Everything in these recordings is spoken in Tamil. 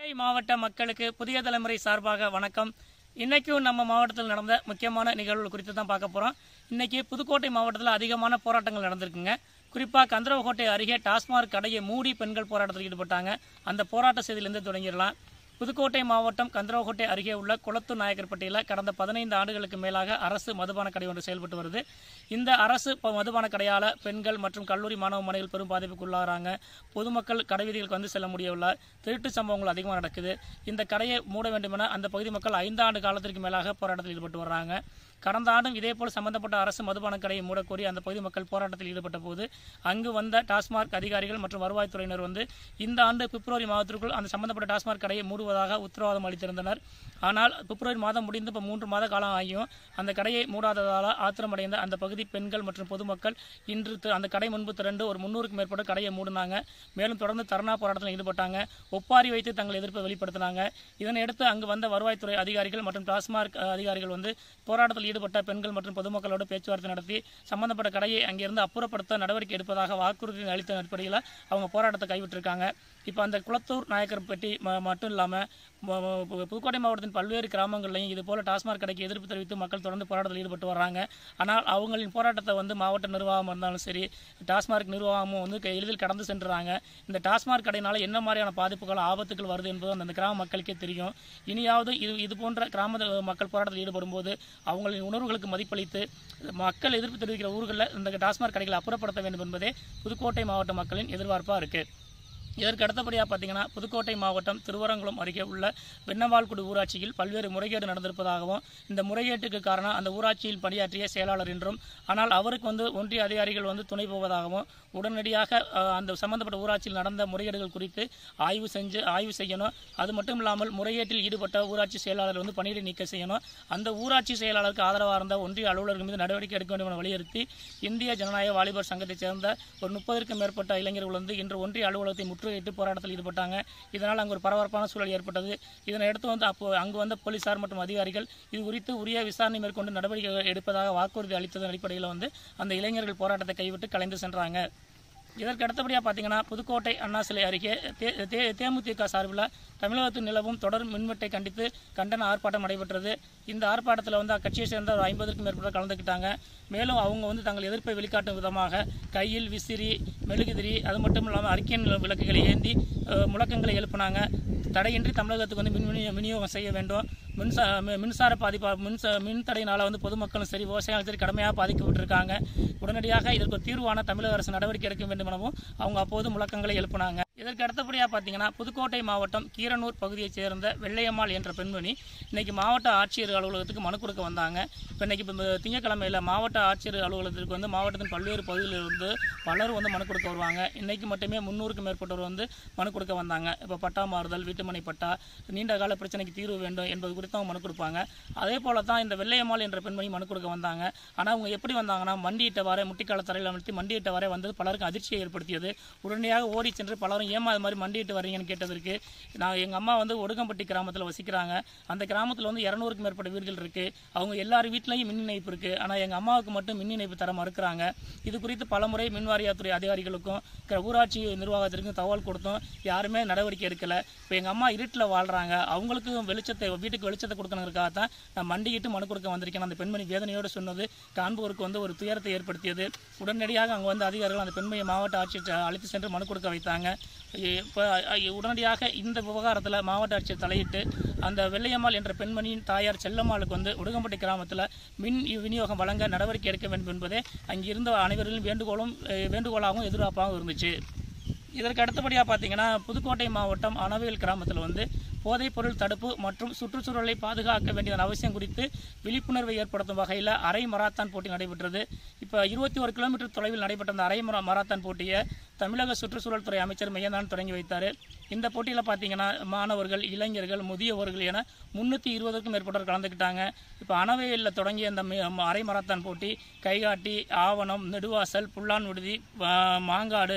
கோவை மாவட்ட மக்களுக்கு புதிய தலைமுறை சார்பாக வணக்கம் இன்னைக்கும் நம்ம மாவட்டத்தில் நடந்த முக்கியமான நிகழ்வுகள் குறித்து தான் பார்க்க போறோம் இன்னைக்கு புதுக்கோட்டை மாவட்டத்தில் அதிகமான போராட்டங்கள் நடந்திருக்குங்க குறிப்பாக கந்தரவக்கோட்டை அருகே டாஸ்மாக் கடையை மூடி பெண்கள் போராட்டத்தில் ஈடுபட்டாங்க அந்த போராட்ட செய்தியிலிருந்து தொடங்கிடலாம் புதுக்கோட்டை மாவட்டம் கந்தரவக்கோட்டை அருகே உள்ள குளத்தூர் நாயக்கர்பட்டியில் கடந்த பதினைந்து ஆண்டுகளுக்கு மேலாக அரசு மதுபான கடை ஒன்று செயல்பட்டு வருது இந்த அரசு ப- மதுபான கடையால் பெண்கள் மற்றும் கல்லூரி மாணவ மாணவிகள் பெரும் பாதிப்புக்குள்ளாகிறாங்க பொதுமக்கள் கடை வீதிகளுக்கு வந்து செல்ல முடியவில்லை திருட்டு சம்பவங்கள் அதிகமாக நடக்குது இந்த கடையை மூட வேண்டுமென அந்த பகுதி மக்கள் ஐந்து ஆண்டு காலத்திற்கு மேலாக போராட்டத்தில் ஈடுபட்டு வர்றாங்க கடந்த ஆண்டும் இதேபோல் சம்பந்தப்பட்ட அரசு மதுபான கடையை மூடக்கோரி அந்த பகுதி மக்கள் போராட்டத்தில் ஈடுபட்ட போது அங்கு வந்த டாஸ்மாக் அதிகாரிகள் மற்றும் வருவாய்த்துறையினர் வந்து இந்த ஆண்டு பிப்ரவரி மாதத்திற்குள் அந்த சம்பந்தப்பட்ட டாஸ்மாக் கடையை மூடுவதாக உத்தரவாதம் அளித்திருந்தனர் ஆனால் பிப்ரவரி மாதம் முடிந்து இப்போ மூன்று மாத காலம் ஆகியும் அந்த கடையை மூடாததால் ஆத்திரமடைந்த அந்த பகுதி பெண்கள் மற்றும் பொதுமக்கள் இன்று தி- அந்த கடை முன்பு திரண்டு ஒரு முன்னூறுக்கும் மேற்பட்ட கடையை மூடினாங்க மேலும் தொடர்ந்து தர்ணா போராட்டத்தில் ஈடுபட்டாங்க ஒப்பாரி வைத்து தங்கள் எதிர்ப்பை வெளிப்படுத்தினாங்க இதனையடுத்து அங்கு வந்த வருவாய்த்துறை அதிகாரிகள் மற்றும் டாஸ்மாக் அஹ், அதிகாரிகள் வந்து போராட்டத்தில் ஈடுபட்ட பெண்கள் மற்றும் பொதுமக்களோடு பேச்சுவார்த்தை நடத்தி சம்பந்தப்பட்ட கடையை அங்கிருந்து அப்புறப்படுத்த நடவடிக்கை எடுப்பதாக வாக்குறுதி அளித்த அடிப்படையில் அவங்க போராட்டத்தை கைவிட்டிருக்காங்க இப்போ அந்த குளத்தூர் நாயக்கர்பட்டி ம- மட்டும் இல்லாமல் புதுக்கோட்டை மாவட்டத்தின் பல்வேறு கிராமங்கள்லையும் இது போல டாஸ்மாக் கடைக்கு எதிர்ப்பு தெரிவித்து மக்கள் தொடர்ந்து போராட்டத்தில் ஈடுபட்டு வர்றாங்க ஆனால் அவங்களின் போராட்டத்தை வந்து மாவட்ட நிர்வாகம் இருந்தாலும் சரி டாஸ்மாக் நிர்வாகமும் வந்து க- எளிதில் கடந்து சென்றுறாங்க இந்த டாஸ்மாக் கடையினால என்ன மாதிரியான பாதிப்புகள் ஆபத்துகள் வருது என்பது அந்த கிராம மக்களுக்கே தெரியும் இனியாவது இது இது போன்ற கிராம மக்கள் போராட்டத்தில் ஈடுபடும் போது அவங்களின் உணர்வுகளுக்கு மதிப்பளித்து மக்கள் எதிர்ப்பு தெரிவிக்கிற ஊர்களில் இந்த டாஸ்மாக் கடைகளை அப்புறப்படுத்த வேண்டும் என்பதே புதுக்கோட்டை மாவட்ட மக்களின் எதிர்பார்ப்பாக இருக்குது இதற்கு அடுத்தபடியாக பார்த்தீங்கன்னா புதுக்கோட்டை மாவட்டம் திருவரங்குளம் அருகே உள்ள வெண்ணவால்குடி ஊராட்சியில் பல்வேறு முறைகேடு நடந்திருப்பதாகவும் இந்த முறைகேட்டுக்கு காரணம் அந்த ஊராட்சியில் பணியாற்றிய செயலாளர் என்றும் ஆனால் அவருக்கு வந்து ஒன்றிய அதிகாரிகள் வந்து துணை போவதாகவும் உடனடியாக அஹ், அந்த சம்பந்தப்பட்ட ஊராட்சியில் நடந்த முறைகேடுகள் குறித்து ஆய்வு செஞ்சு ஆய்வு செய்யணும் அது மட்டும் இல்லாமல் முறைகேட்டில் ஈடுபட்ட ஊராட்சி செயலாளர் வந்து பணியிடை நீக்கம் செய்யணும் அந்த ஊராட்சி செயலாளருக்கு ஆதரவாக இருந்த ஒன்றிய அலுவலர்கள் மீது நடவடிக்கை எடுக்க வேண்டும் என வலியுறுத்தி இந்திய ஜனநாயக வாலிபர் சங்கத்தைச் சேர்ந்த ஒரு முப்பதற்கும் மேற்பட்ட இளைஞர்கள் வந்து இன்று ஒன்றிய அலுவலகத்தை முற்றுகையிட்டு போராட்டத்தில் ஈடுபட்டாங்க இதனால் அங்கு ஒரு பரபரப்பான சூழல் ஏற்பட்டது இதனை அடுத்து வந்து அப்போ அங்கு வந்த போலீசார் மற்றும் அதிகாரிகள் இது குறித்து உரிய விசாரணை மேற்கொண்டு நடவடிக்கை எடுப்பதாக வாக்குறுதி அளித்ததன் அடிப்படையில் வந்து அந்த இளைஞர்கள் போராட்டத்தை கைவிட்டு கலைந்து சென்றாங்க இதற்கு அடுத்தபடியாக பார்த்தீங்கன்னா புதுக்கோட்டை அண்ணா சிலை அருகே தே- தே- தேமுதிக சார்பில் தமிழகத்தில் நிலவும் தொடர் மின்வெட்டை கண்டித்து கண்டன ஆர்ப்பாட்டம் நடைபெற்றது இந்த ஆர்ப்பாட்டத்தில் வந்து அக்கட்சியை சேர்ந்த ஒரு ஐம்பதுக்கும் மேற்பட்ட கலந்துக்கிட்டாங்க மேலும் அவங்க வந்து தங்கள் எதிர்ப்பை வெளிக்காட்டும் விதமாக கையில் விசிறி மெழுகுதிரி அது மட்டும் இல்லாமல் அறிக்கையின் விளக்குகளை ஏந்தி அஹ், முழக்கங்களை எழுப்பினாங்க தடையின்றி தமிழகத்துக்கு வந்து மின் விநியோ- விநியோகம் செய்ய வேண்டும் மின்சார மி- மின்சார பாதிப்பா மின்ச மின் தடையினால வந்து பொதுமக்களும் சரி விவசாயிகளும் சரி கடுமையாக பாதிக்கப்பட்டிருக்காங்க உடனடியாக இதற்கு ஒரு தீர்வான தமிழக அரசு நடவடிக்கை எடுக்க வேண்டும் எனவும் அவங்க அப்போது முழக்கங்களை எழுப்பினாங்க இதற்கு அடுத்தபடியாக பார்த்தீங்கன்னா புதுக்கோட்டை மாவட்டம் கீரனூர் பகுதியைச் சேர்ந்த வெள்ளையம்மாள் என்ற பெண்மணி இன்னைக்கு மாவட்ட ஆட்சியர் அலுவலகத்துக்கு மனு கொடுக்க வந்தாங்க இப்போ இன்னைக்கு இப்போ திங்கட்கிழமையில் மாவட்ட ஆட்சியர் அலுவலகத்திற்கு வந்து மாவட்டத்தின் பல்வேறு பகுதிகளிலிருந்து பலர் வந்து மனு கொடுக்க வருவாங்க இன்னைக்கு மட்டுமே முந்நூறுக்கும் மேற்பட்டோர் வந்து மனு கொடுக்க வந்தாங்க இப்போ பட்டா மாறுதல் வீட்டுமனை பட்டா நீண்ட கால பிரச்சனைக்கு தீர்வு வேண்டும் என்பது குறித்து அவங்க மனு கொடுப்பாங்க அதே போல தான் இந்த வெள்ளையம்மாள் என்ற பெண்மணி மனு கொடுக்க வந்தாங்க ஆனால் அவங்க எப்படி வந்தாங்கன்னா மண்டியிட்ட வரை முட்டிக்கால தரையில் அமர்த்தி மண்டியிட்ட வரை வந்தது பலருக்கு அதிர்ச்சியை ஏற்படுத்தியது உடனடியாக ஓடி சென்று பலரும் ஏமா அது மாதிரி மண்டியிட்டு வர்றீங்கன்னு கேட்டதற்கு நான் எங்கள் அம்மா வந்து ஒடுங்கம்பட்டி கிராமத்தில் வசிக்கிறாங்க அந்த கிராமத்தில் வந்து இரநூறுக்கும் மேற்பட்ட வீடுகள் இருக்குது அவங்க எல்லார் வீட்லேயும் மின் இணைப்பு இருக்குது ஆனால் எங்கள் அம்மாவுக்கு மட்டும் மின் இணைப்பு தர மறுக்கிறாங்க இது குறித்து பலமுறை மின்வாரியத்துறை அதிகாரிகளுக்கும் க- ஊராட்சி நிர்வாகத்திற்கும் தகவல் கொடுத்தோம் யாருமே நடவடிக்கை எடுக்கலை இப்போ எங்கள் அம்மா இருட்டில் வாழ்கிறாங்க அவங்களுக்கும் வெளிச்சத்தை வீட்டுக்கு வெளிச்சத்தை கொடுக்கணுங்கிறதுக்காக தான் நான் மண்டிக்கிட்டு மனு கொடுக்க வந்திருக்கேன் அந்த பெண்மணி வேதனையோடு சொன்னது காண்போருக்கு வந்து ஒரு துயரத்தை ஏற்படுத்தியது உடனடியாக அங்கே வந்து அதிகாரிகள் அந்த பெண்மணியை மாவட்ட ஆட்சியர் அழைத்து சென்று மனு கொடுக்க வைத்தாங்க இப்போ உடனடியாக இந்த விவகாரத்தில் மாவட்ட ஆட்சியர் தலையிட்டு அந்த வெள்ளையம்மாள் என்ற பெண்மணியின் தாயார் செல்லம்மாளுக்கு வந்து உடுகம்பட்டி கிராமத்தில் மின் விநியோகம் வழங்க நடவடிக்கை எடுக்க வேண்டும் என்பதே அங்கிருந்த அனைவரின் வேண்டுகோளும் அஹ், வேண்டுகோளாகவும் எதிர்பார்ப்பாகவும் இருந்துச்சு இதற்கு அடுத்தபடியாக பார்த்தீங்கன்னா புதுக்கோட்டை மாவட்டம் அணவேல் கிராமத்தில் வந்து போதைப்பொருள் தடுப்பு மற்றும் சுற்றுச்சூழலை பாதுகாக்க வேண்டியதன் அவசியம் குறித்து விழிப்புணர்வை ஏற்படுத்தும் வகையில் அரை மராத்தான் போட்டி நடைபெற்றது இப்போ இருபத்தி ஒரு கிலோமீட்டர் தொலைவில் நடைபெற்ற அந்த அரை மரா மராத்தான் போட்டியை தமிழக சுற்றுச்சூழல் துறை அமைச்சர் மையந்தான் தொடங்கி வைத்தார் இந்த போட்டியில் பார்த்தீங்கன்னா மாணவர்கள் இளைஞர்கள் முதியவர்கள் என முந்நூற்றி இருபதுக்கும் மேற்பட்டோர் கலந்துக்கிட்டாங்க இப்போ அணவையில் தொடங்கிய இந்த மி- அரை மராத்தான் போட்டி கைகாட்டி ஆவணம் நெடுவாசல் புல்லான் விடுதி வா- மாங்காடு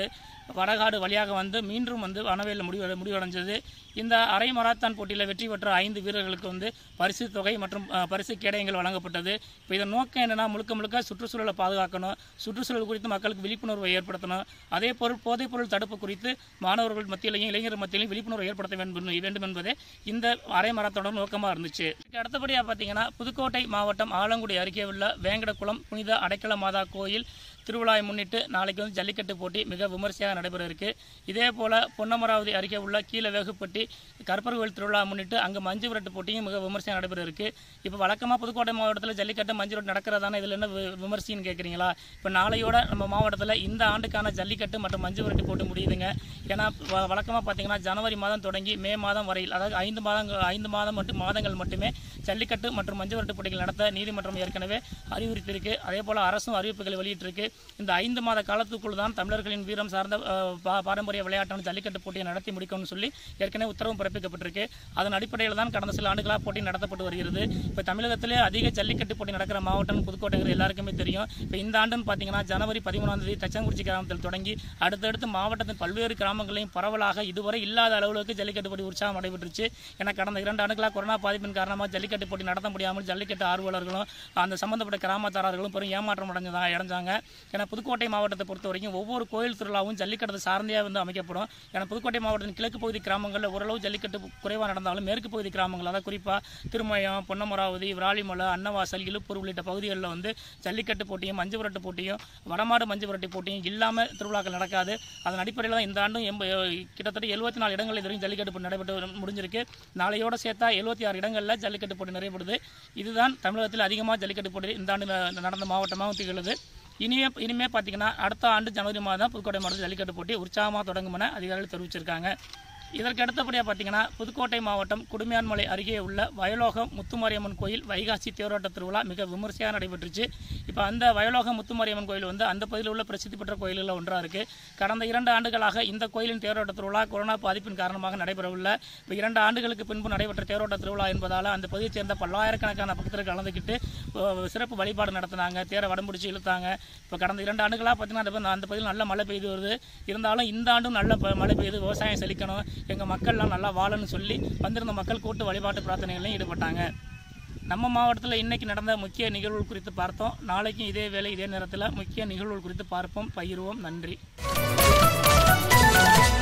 வடகாடு வழியாக வந்து மீண்டும் வந்து வனவேலில் முடிவு முடிவடைஞ்சது இந்த அரை மராத்தான் போட்டியில் வெற்றி பெற்ற ஐந்து வீரர்களுக்கு வந்து பரிசு தொகை மற்றும் அஹ், பரிசு கேடயங்கள் வழங்கப்பட்டது இப்போ இதன் நோக்கம் என்னன்னா முழுக்க முழுக்க சுற்றுச்சூழலை பாதுகாக்கணும் சுற்றுச்சூழல் குறித்து மக்களுக்கு விழிப்புணர்வை ஏற்படுத்தணும் அதே பொருள் போதைப் பொருள் தடுப்பு குறித்து மாணவர்கள் மத்தியிலையும் இளைஞர் மத்தியிலையும் விழிப்புணர்வை ஏற்படுத்த வேண்டும் வேண்டும் என்பதே இந்த அரை மராத்தோட நோக்கமாக இருந்துச்சு இதுக்கு அடுத்தபடியாக பார்த்தீங்கன்னா புதுக்கோட்டை மாவட்டம் ஆலங்குடி அருகே உள்ள வேங்கடகுளம் புனித அடைக்கல மாதா கோயில் திருவிழாவை முன்னிட்டு நாளைக்கு வந்து ஜல்லிக்கட்டு போட்டி மிக விமர்சையாக நடைபெற இருக்கு இதே போல பொன்னமராவதி அருகே உள்ள கீழ வேகுப்பட்டி கருப்பர் கோயில் திருவிழா முன்னிட்டு அங்கே மஞ்சு விரட்டு போட்டியும் மிக விமர்சையாக நடைபெற இருக்கு இப்போ வழக்கமாக புதுக்கோட்டை மாவட்டத்தில் ஜல்லிக்கட்டு மஞ்சு விரட்டு நடக்கிறதானே இதில் என்ன வி- விமர்சைன்னு கேட்குறீங்களா இப்போ நாளையோட நம்ம மாவட்டத்தில் இந்த ஆண்டுக்கான ஜல்லிக்கட்டு மற்றும் மஞ்சு விரட்டு போட்டி முடியுதுங்க ஏன்னா வ- வழக்கமாக பார்த்தீங்கன்னா ஜனவரி மாதம் தொடங்கி மே மாதம் வரையில் அதாவது ஐந்து மாதங்கள் ஐந்து மாதம் மட்டும் மாதங்கள் மட்டுமே ஜல்லிக்கட்டு மற்றும் மஞ்சு விரட்டு போட்டிகள் நடத்த நீதிமன்றம் ஏற்கனவே அறிவுறுத்தியிருக்கு அதே போல அரசும் அறிவிப்புகளை வெளியிட்டிருக்கு இந்த ஐந்து மாத காலத்துக்குள் தான் தமிழர்களின் வீரம் சார்ந்த அஹ், பா- பாரம்பரிய விளையாட்டான ஜல்லிக்கட்டு போட்டியை நடத்தி முடிக்கணும்னு சொல்லி ஏற்கனவே உத்தரவு பிறப்பிக்கப்பட்டிருக்கு அதன் அடிப்படையில் தான் கடந்த சில ஆண்டுகளாக போட்டி நடத்தப்பட்டு வருகிறது இப்போ தமிழகத்திலே அதிக ஜல்லிக்கட்டு போட்டி நடக்கிற மாவட்டம் புதுக்கோட்டைங்கிற எல்லாருக்குமே தெரியும் இப்போ இந்த ஆண்டுன்னு பார்த்தீங்கன்னா ஜனவரி பதிமூணாம் தேதி தச்சங்குறிச்சி கிராமத்தில் தொடங்கி அடுத்தடுத்து மாவட்டத்தின் பல்வேறு கிராமங்களையும் பரவலாக இதுவரை இல்லாத அளவுக்கு ஜல்லிக்கட்டு போட்டி உற்சாகம் நடைபெற்றுச்சு ஏன்னா கடந்த இரண்டு ஆண்டுகளாக கொரோனா பாதிப்பின் காரணமாக ஜல்லிக்கட்டு போட்டி நடத்த முடியாமல் ஜல்லிக்கட்டு ஆர்வலர்களும் அந்த சம்பந்தப்பட்ட கிராமத்தாரர்களும் பெரும் ஏமாற்றம் அடைஞ்சதா அடைஞ்சாங்க ஏன்னா புதுக்கோட்டை மாவட்டத்தை பொறுத்த வரைக்கும் ஒவ்வொரு கோயில் திருவிழாவும் ஜல்லிக்கட்டு சார்ந்தே வந்து அமைக்கப்படும் ஏன்னா புதுக்கோட்டை மாவட்டத்தின் கிழக்கு பகுதி கிராமங்களில் ஓரளவு ஜல்லிக்கட்டு குறைவாக நடந்தாலும் மேற்கு பகுதி கிராமங்கள் அதாவது குறிப்பாக திருமயம் பொன்னமராவதி விராலிமலை அன்னவாசல் இழுப்பூர் உள்ளிட்ட பகுதிகளில் வந்து ஜல்லிக்கட்டு போட்டியும் மஞ்சு விரட்டு போட்டியும் வடமாடு மஞ்சு விரட்டு போட்டியும் இல்லாமல் திருவிழாக்கள் நடக்காது அதன் அடிப்படையில் தான் இந்த ஆண்டும் எண்ப கிட்டத்தட்ட எழுபத்தி நாலு இடங்கள் இது வரைக்கும் ஜல்லிக்கட்டு போட்டி நடைபெற்று முடிஞ்சிருக்கு நாளையோட சேர்த்தா எழுபத்தி ஆறு இடங்களில் ஜல்லிக்கட்டு போட்டி நிறைவேறுது இதுதான் தமிழகத்தில் அதிகமாக ஜல்லிக்கட்டு போட்டி இந்த ஆண்டு ந- நடந்த மாவட்டமாகவும் திகழுது இனிமே இனிமே பார்த்தீங்கன்னா அடுத்த ஆண்டு ஜனவரி மாதம் புதுக்கோட்டை மாவட்டத்தில் ஜல்லிக்கட்டு போட்டி உற்சாகமாக தொடங்கும் என அதிகாரிகள் தெரிவிச்சிருக்காங்க இதற்கு அடுத்தபடியாக பார்த்தீங்கன்னா புதுக்கோட்டை மாவட்டம் குடுமியான்மலை அருகே உள்ள வயலோகம் முத்துமாரியம்மன் கோயில் வைகாசி தேரோட்ட திருவிழா மிக விமர்சையாக நடைபெற்றுச்சு இப்போ அந்த வயலோகம் முத்துமாரியம்மன் கோயில் வந்து அந்த பகுதியில் உள்ள பிரசித்தி பெற்ற கோயில்களில் ஒன்றாக இருக்குது கடந்த இரண்டு ஆண்டுகளாக இந்த கோயிலின் தேரோட்ட திருவிழா கொரோனா பாதிப்பின் காரணமாக நடைபெறவில்லை இப்போ இரண்டு ஆண்டுகளுக்கு பின்பு நடைபெற்ற தேரோட்ட திருவிழா என்பதால் அந்த பகுதியைச் சேர்ந்த பல்லாயிரக்கணக்கான பக்தர்கள் கலந்துக்கிட்டு அஹ், சிறப்பு வழிபாடு நடத்தினாங்க தேரை வடம் பிடிச்சி இழுத்தாங்க இப்போ கடந்த இரண்டு ஆண்டுகளாக பார்த்தீங்கன்னா அந்த பகுதி- அந்த பகுதியில் நல்ல மழை பெய்து வருது இருந்தாலும் இந்த ஆண்டும் நல்ல ப- மழை பெய்யுது விவசாயம் செழிக்கணும் எங்கள் மக்கள்லாம் நல்லா வாழணும்னு சொல்லி வந்திருந்த மக்கள் கூட்டு வழிபாட்டு பிரார்த்தனைகளையும் ஈடுபட்டாங்க நம்ம மாவட்டத்தில் இன்னைக்கு நடந்த முக்கிய நிகழ்வுகள் குறித்து பார்த்தோம் நாளைக்கும் இதே வேளை இதே நேரத்தில் முக்கிய நிகழ்வுகள் குறித்து பார்ப்போம் பகிர்வோம் நன்றி